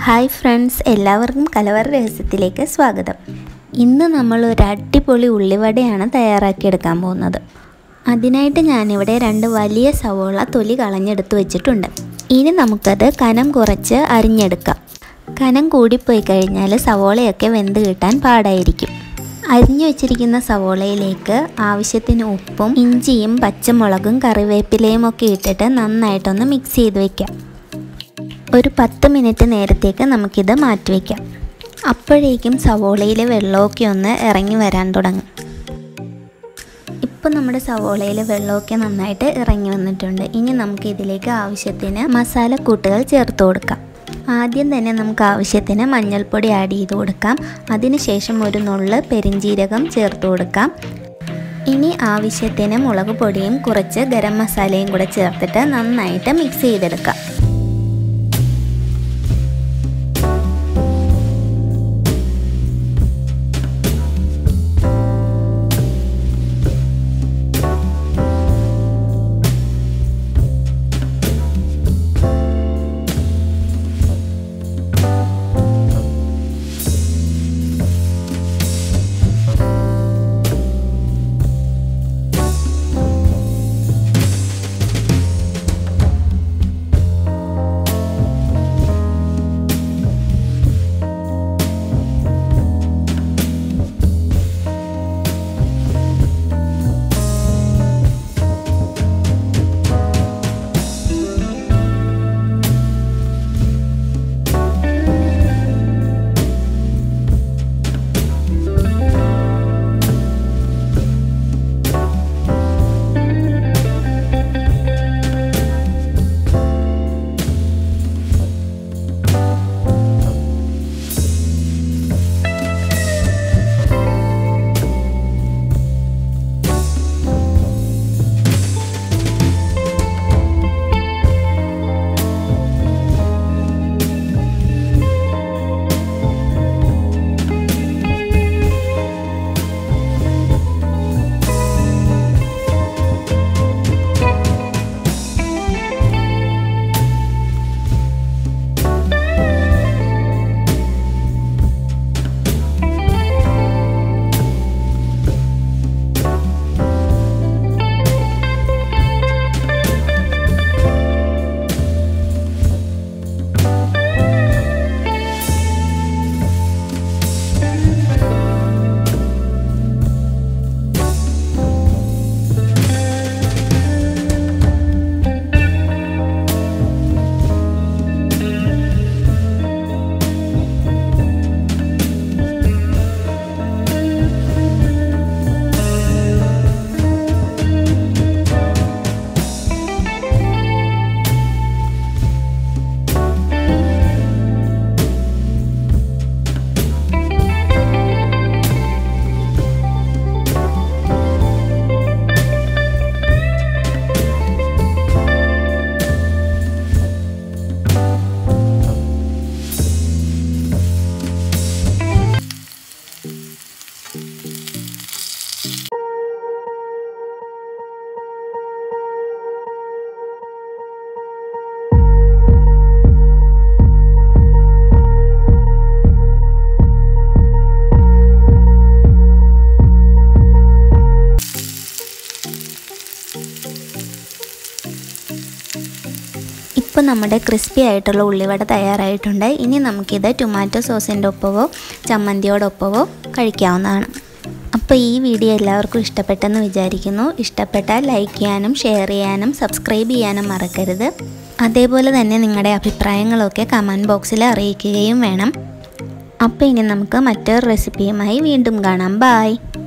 hi friends എല്ലാവർക്കും കലവറ രഹസ്യത്തിലേക്ക് സ്വാഗതം ഇന്ന് നമ്മൾ ഒരു അടിപൊളി ഉള്ളിവടയാണ് തയ്യാറാക്കിയെടുക്കാൻ പോകുന്നത് അതിനായിട്ട് ഞാനിവിടെ രണ്ട് വലിയ സവോള തൊലി കളഞ്ഞെടുത്ത് വെച്ചിട്ടുണ്ട് ഇനി നമുക്കത് കനം കുറച്ച് അരിഞ്ഞെടുക്കാം കനം കൂടിപ്പോയി കഴിഞ്ഞാൽ സവോളയൊക്കെ വെന്ത് കിട്ടാൻ പാടായിരിക്കും അരിഞ്ഞു വെച്ചിരിക്കുന്ന സവോളയിലേക്ക് ആവശ്യത്തിന് ഉപ്പും ഇഞ്ചിയും പച്ചമുളകും കറിവേപ്പിലയും ഒക്കെ ഇട്ടിട്ട് നന്നായിട്ടൊന്ന് മിക്സ് ചെയ്ത് വെക്കാം ഒരു പത്ത് മിനിറ്റ് നേരത്തേക്ക് നമുക്കിത് മാറ്റിവെക്കാം അപ്പോഴേക്കും സവോളയിലെ വെള്ളമൊക്കെ ഒന്ന് ഇറങ്ങി വരാൻ തുടങ്ങും ഇപ്പോൾ നമ്മുടെ സവോളയിലെ വെള്ളമൊക്കെ നന്നായിട്ട് ഇറങ്ങി വന്നിട്ടുണ്ട് ഇനി നമുക്ക് ഇതിലേക്ക് ആവശ്യത്തിന് മസാലക്കൂട്ടുകൾ ചേർത്ത് കൊടുക്കാം ആദ്യം തന്നെ നമുക്ക് ആവശ്യത്തിന് മഞ്ഞൾപ്പൊടി ആഡ് ചെയ്ത് കൊടുക്കാം അതിനുശേഷം ഒരു നുള്ള് പെരിഞ്ജീരകം ചേർത്ത് കൊടുക്കാം ഇനി ആവശ്യത്തിന് മുളക് പൊടിയും കുറച്ച് ഗരം മസാലയും കൂടെ ചേർത്തിട്ട് നന്നായിട്ട് മിക്സ് ചെയ്തെടുക്കാം ഇപ്പോൾ നമ്മുടെ ക്രിസ്പി ആയിട്ടുള്ള ഉള്ളിവട തയ്യാറായിട്ടുണ്ട് ഇനി നമുക്കിത് ടൊമാറ്റോ സോസിൻ്റെ ഒപ്പവോ ചമ്മന്തിയോടൊപ്പവോ കഴിക്കാവുന്നതാണ് അപ്പോൾ ഈ വീഡിയോ എല്ലാവർക്കും ഇഷ്ടപ്പെട്ടെന്ന് വിചാരിക്കുന്നു ഇഷ്ടപ്പെട്ടാൽ ലൈക്ക് ചെയ്യാനും ഷെയർ ചെയ്യാനും സബ്സ്ക്രൈബ് ചെയ്യാനും മറക്കരുത് അതേപോലെ തന്നെ നിങ്ങളുടെ അഭിപ്രായങ്ങളൊക്കെ കമൻറ്റ് ബോക്സിൽ അറിയിക്കുകയും വേണം അപ്പോൾ ഇനി നമുക്ക് മറ്റൊരു റെസിപ്പിയുമായി വീണ്ടും കാണാം ബായ്